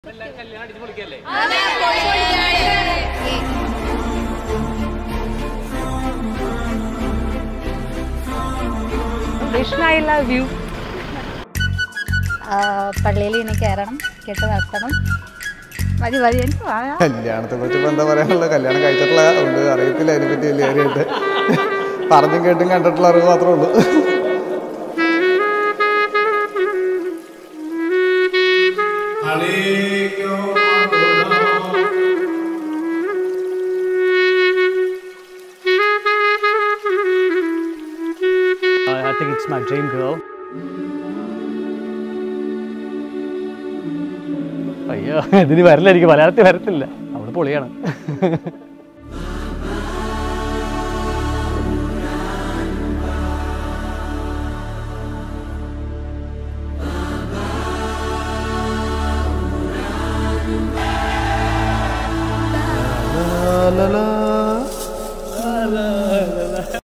Krishna I love you പള്ളിയിൽ ഇനി കയറണം കെട്ട് നടത്തണം മതി മതി എനിക്ക് പറയാം കല്യാണത്തെ കുറിച്ച് ഇപ്പൊ എന്താ പറയാനുള്ളത് കല്യാണം കഴിച്ചിട്ടുള്ള അതുകൊണ്ട് അറിയത്തില്ല അതിനെപ്പറ്റി വലിയ കാര്യമായിട്ട് പറഞ്ഞും കേട്ടും കണ്ടിട്ടുള്ള അറിവ് മാത്രമേ ഉള്ളൂ I think it's my dream girl. അയ്യോ ഇതിന് വരില്ല എനിക്ക് മലയാളത്തിൽ വരത്തില്ല അവിടെ പൊളിയാണ് ലാ, ലാ,